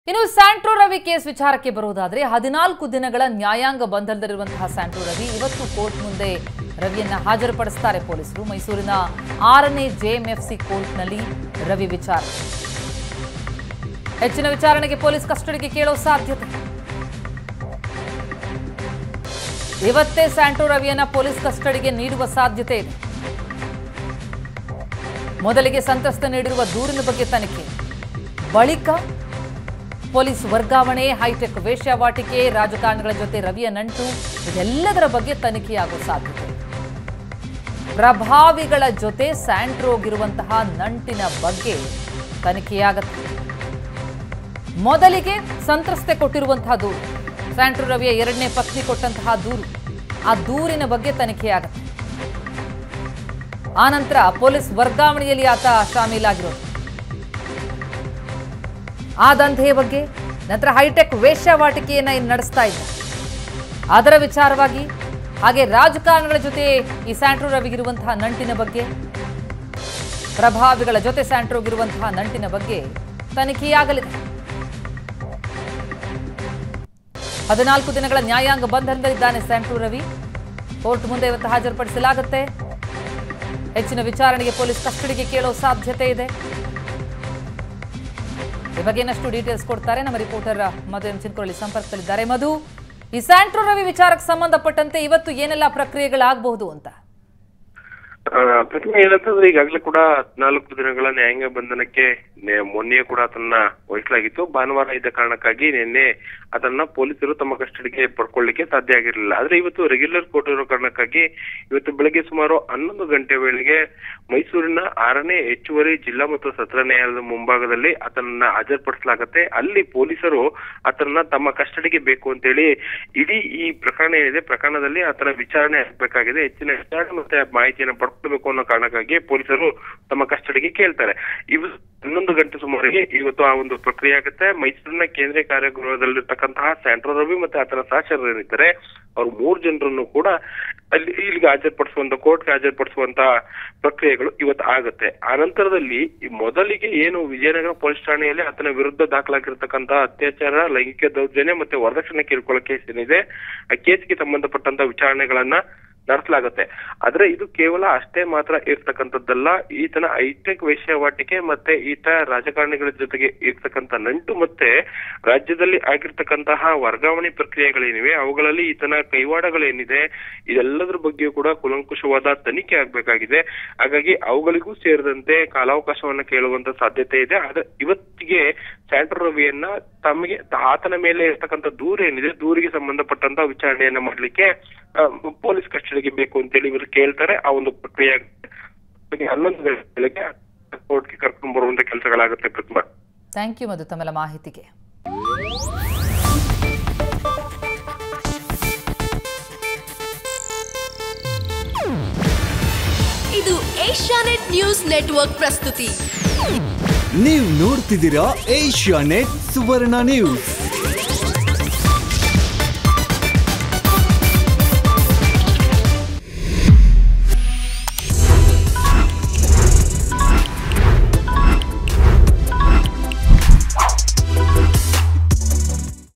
ಇನ್ನು Santro Ravi case ವಿಚಾರಕ್ಕೆ ಬರುವುದಾದ್ರೆ ಹದಿನಾಲ್ಕು ದಿನಗಳ ನ್ಯಾಯಾಂಗ ಬಂಧನದಲ್ಲಿರುವಂತಹ ಸ್ಯಾಂಟ್ರೋ ರವಿ ಇವತ್ತು ಕೋರ್ಟ್ ಮುಂದೆ ರವಿಯನ್ನ ಹಾಜರುಪಡಿಸುತ್ತಾರೆ ಪೊಲೀಸರು ಮೈಸೂರಿನ ಆರನೇ ಜೆಎಂಎಫ್ಸಿ ಕೋರ್ಟ್ನಲ್ಲಿ ರವಿ ವಿಚಾರ ಹೆಚ್ಚಿನ ವಿಚಾರಣೆಗೆ ಪೊಲೀಸ್ ಕಸ್ಟಡಿಗೆ ಕೇಳೋ ಸಾಧ್ಯತೆ ಇವತ್ತೇ ಸ್ಯಾಂಟ್ರೋ ರವಿಯನ್ನ ಪೊಲೀಸ್ ಕಸ್ಟಡಿಗೆ ನೀಡುವ ಸಾಧ್ಯತೆ ಇದೆ ಮೊದಲಿಗೆ ಸಂತ್ರಸ್ತ ನೀಡಿರುವ ದೂರಿನ ಬಗ್ಗೆ ತನಿಖೆ ಬಳಿಕ ಪೊಲೀಸ್ ವರ್ಗಾವಣೆ ಹೈಟೆಕ್ ವೇಶ್ಯಾವಾಟಿಕೆ ರಾಜಕಾರಣಿಗಳ ಜೊತೆ ರವಿಯ ನಂಟು ಇದೆಲ್ಲದರ ಬಗ್ಗೆ ತನಿಖೆಯಾಗುವ ಸಾಧ್ಯತೆ ಪ್ರಭಾವಿಗಳ ಜೊತೆ ಸ್ಯಾಂಟ್ರೋಗಿರುವಂತಹ ನಂಟಿನ ಬಗ್ಗೆ ತನಿಖೆಯಾಗತ್ತೆ ಮೊದಲಿಗೆ ಸಂತ್ರಸ್ತೆ ಕೊಟ್ಟಿರುವಂತಹ ದೂರು ಸ್ಯಾಂಟ್ರೋ ರವಿಯ ಎರಡನೇ ಪತ್ನಿ ಕೊಟ್ಟಂತಹ ದೂರು ಆ ದೂರಿನ ಬಗ್ಗೆ ತನಿಖೆಯಾಗತ್ತೆ ಆನಂತರ ಪೊಲೀಸ್ ವರ್ಗಾವಣೆಯಲ್ಲಿ ಆತ ಶಾಮೀಲಾಗಿರೋದು ಆ ದಂಧೆಯ ಬಗ್ಗೆ ನಂತರ ಹೈಟೆಕ್ ವೇಶ್ಯಾವಾಟಿಕೆಯನ್ನ ಇನ್ನು ನಡೆಸ್ತಾ ಇದ್ದ ಅದರ ವಿಚಾರವಾಗಿ ಹಾಗೆ ರಾಜಕಾರಣಿಗಳ ಜೊತೆ ಈ ಸ್ಯಾಂಟ್ರೋ ರವಿಗಿರುವಂತಹ ನಂಟಿನ ಬಗ್ಗೆ ಪ್ರಭಾವಿಗಳ ಜೊತೆ ಸ್ಯಾಂಟ್ರೋಗಿರುವಂತಹ ನಂಟಿನ ಬಗ್ಗೆ ತನಿಖೆಯಾಗಲಿದೆ ಹದಿನಾಲ್ಕು ದಿನಗಳ ನ್ಯಾಯಾಂಗ ಬಂಧನದಲ್ಲಿದ್ದಾನೆ ಸ್ಯಾಂಟ್ರೋ ರವಿ ಕೋರ್ಟ್ ಮುಂದೆ ಇವತ್ತು ಹಾಜರುಪಡಿಸಲಾಗುತ್ತೆ ಹೆಚ್ಚಿನ ವಿಚಾರಣೆಗೆ ಪೊಲೀಸ್ ಕಸ್ಟಡಿಗೆ ಕೇಳೋ ಸಾಧ್ಯತೆ ಇದೆ ಈ ಬಗ್ಗೆ ಇನ್ನಷ್ಟು ಡೀಟೇಲ್ಸ್ ಕೊಡ್ತಾರೆ ನಮ್ಮ ರಿಪೋರ್ಟರ್ ಮಧು ಎಂ ಚಿನ್ಕೊಳ್ಳಿ ಸಂಪರ್ಕದಲ್ಲಿದ್ದಾರೆ ಮಧು ಈ ಸ್ಯಾಂಟ್ರೋ ರವಿ ವಿಚಾರಕ್ಕೆ ಸಂಬಂಧಪಟ್ಟಂತೆ ಇವತ್ತು ಏನೆಲ್ಲ ಪ್ರಕ್ರಿಯೆಗಳಾಗಬಹುದು ಅಂತ ಆ, ಪ್ರತಿಮೆ ಏನಂತಂದ್ರೆ ಈಗಾಗಲೇ ಕೂಡ ಹದಿನಾಲ್ಕು ದಿನಗಳ ನ್ಯಾಯಾಂಗ ಬಂಧನಕ್ಕೆ ನೆ- ಮೊನ್ನೆ ಕೂಡ ಅದನ್ನ ವಹಿಸಲಾಗಿತ್ತು ಭಾನುವಾರ ಇದ್ದ ಕಾರಣಕ್ಕಾಗಿ ನಿನ್ನೆ ಅದನ್ನ ಪೊಲೀಸರು ತಮ್ಮ ಕಸ್ಟಡಿಗೆ ಪಡ್ಕೊಳ್ಳಿಕ್ಕೆ ಸಾಧ್ಯ ಆಗಿರಲಿಲ್ಲ ಆದ್ರೆ ಇವತ್ತು ರೆಗ್ಯುಲರ್ ಕೋರ್ಟ್ ಇರೋ ಕಾರಣಕ್ಕಾಗಿ ಇವತ್ತು ಬೆಳಗ್ಗೆ ಸುಮಾರು ಹನ್ನೊಂದು ಗಂಟೆ ವೇಳೆಗೆ ಮೈಸೂರಿನ ಆರನೇ ಹೆಚ್ಚುವರಿ ಜಿಲ್ಲಾ ಮತ್ತು ಸತ್ರ ನ್ಯಾಯಾಲಯದ ಮುಂಭಾಗದಲ್ಲಿ ಆತನನ್ನ ಹಾಜರುಪಡಿಸಲಾಗತ್ತೆ ಅಲ್ಲಿ ಪೊಲೀಸರು ಆತನನ್ನ ತಮ್ಮ ಕಸ್ಟಡಿಗೆ ಬೇಕು ಅಂತೇಳಿ ಇಡೀ ಈ ಪ್ರಕರಣ ಏನಿದೆ ಪ್ರಕರಣದಲ್ಲಿ ಆತನ ವಿಚಾರಣೆ ಆಗ್ಬೇಕಾಗಿದೆ ಹೆಚ್ಚಿನ ವಿಚಾರಣೆ ಮತ್ತೆ ಮಾಹಿತಿಯನ್ನು ಪಡ್ಕೊಳ್ಬೇಕು ಅನ್ನೋ ಕಾರಣಕ್ಕಾಗಿ ಪೊಲೀಸರು ತಮ್ಮ ಕಸ್ಟಡಿಗೆ ಕೇಳ್ತಾರೆ ಇವು ಹನ್ನೊಂದು ಗಂಟೆ ಸುಮಾರಿಗೆ ಇವತ್ತು ಆ ಒಂದು ಪ್ರಕ್ರಿಯೆ ಆಗುತ್ತೆ ಮೈಸೂರಿನ ಕೇಂದ್ರೀಯ ಕಾರ್ಯಗೃಹದಲ್ಲಿರ್ತಕ್ಕಂತಹ ಸ್ಯಾಂಟ್ರೋ ರವಿ ಮತ್ತೆ ಆತನ ಸಹಚರರು ಏನಿದ್ದಾರೆ ಅವ್ರು ಮೂರು ಜನರನ್ನು ಕೂಡ ಅಲ್ಲಿ ಇಲ್ಲಿಗೆ ಹಾಜರುಪಡಿಸುವಂತ ಕೋರ್ಟ್ಗೆ ಹಾಜರುಪಡಿಸುವಂತ ಪ್ರಕ್ರಿಯೆಗಳು ಇವತ್ತು ಆಗುತ್ತೆ ಆ ನಂತರದಲ್ಲಿ ಈ ಮೊದಲಿಗೆ ಏನು ವಿಜಯನಗರ ಪೊಲೀಸ್ ಠಾಣೆಯಲ್ಲಿ ಆತನ ವಿರುದ್ಧ ದಾಖಲಾಗಿರ್ತಕ್ಕಂತ ಅತ್ಯಾಚಾರ ಲೈಂಗಿಕ ದೌರ್ಜನ್ಯ ಮತ್ತೆ ವರದಕ್ಷಿಣೆ ಕಿರುಕುಳ ಕೇಸ್ ಏನಿದೆ ಆ ಕೇಸ್ಗೆ ಸಂಬಂಧಪಟ್ಟಂತ ವಿಚಾರಣೆಗಳನ್ನ ನಡೆಸಲಾಗುತ್ತೆ ಆದ್ರೆ ಇದು ಕೇವಲ ಅಷ್ಟೇ ಮಾತ್ರ ಇರ್ತಕ್ಕಂಥದ್ದಲ್ಲ ಈತನ ಹೈಟೆಕ್ ವೇಶ್ಯಾವಾಟಿಕೆ ಮತ್ತೆ ಈತ ರಾಜಕಾರಣಿಗಳ ಜೊತೆಗೆ ಇರ್ತಕ್ಕಂಥ ನಂಟು ಮತ್ತೆ ರಾಜ್ಯದಲ್ಲಿ ಆಗಿರ್ತಕ್ಕಂತಹ ವರ್ಗಾವಣೆ ಪ್ರಕ್ರಿಯೆಗಳೇನಿವೆ ಅವುಗಳಲ್ಲಿ ಈತನ ಕೈವಾಡಗಳೇನಿದೆ ಇದೆಲ್ಲದರ ಬಗ್ಗೆಯೂ ಕೂಡ ಕುಲಂಕುಷವಾದ ತನಿಖೆ ಆಗ್ಬೇಕಾಗಿದೆ ಹಾಗಾಗಿ ಅವುಗಳಿಗೂ ಸೇರಿದಂತೆ ಕಾಲಾವಕಾಶವನ್ನ ಕೇಳುವಂತ ಸಾಧ್ಯತೆ ಇದೆ ಆದ್ರೆ ಇವತ್ತಿಗೆ ಸ್ಯಾಂಟ್ರೋ ರವಿಯನ್ನ ತಮಗೆ ಆತನ ಮೇಲೆ ಇರ್ತಕ್ಕಂಥ ದೂರ ಏನಿದೆ ದೂರಿಗೆ ಸಂಬಂಧಪಟ್ಟಂತ ವಿಚಾರಣೆಯನ್ನ ಮಾಡ್ಲಿಕ್ಕೆ ಆ, ಪೊಲೀಸ್ ಕಸ್ಟಡಿಗೆ ಬೇಕು ಅಂತೇಳಿ ಇವರು ಕೇಳ್ತಾರೆ ಆ ಒಂದು ಪ್ರಕ್ರಿಯೆ ಆಗುತ್ತೆ. ಬೆಳಿಗ್ಗೆ ಹನ್ನೊಂದು ಗಂಟೆಗೆ ಕೋರ್ಟ್ಗೆ ಕರ್ಕೊಂಡು ಬರುವಂತ ಕೆಲಸಗಳಾಗುತ್ತೆ ಪ್ರತಿಮಾ ಥ್ಯಾಂಕ್ ಯು ಮಧು ತಮ್ಮೆಲ್ಲ ಮಾಹಿತಿಗೆ ಇದು ಏಷ್ಯಾನೆಟ್ ನ್ಯೂಸ್ ನೆಟ್ವರ್ಕ್ ಪ್ರಸ್ತುತಿ ನೀವು ನೋಡ್ತಿದ್ದೀರಾ ಏಷ್ಯಾ ನೆಟ್ ಸುವರ್ಣ ನ್ಯೂಸ್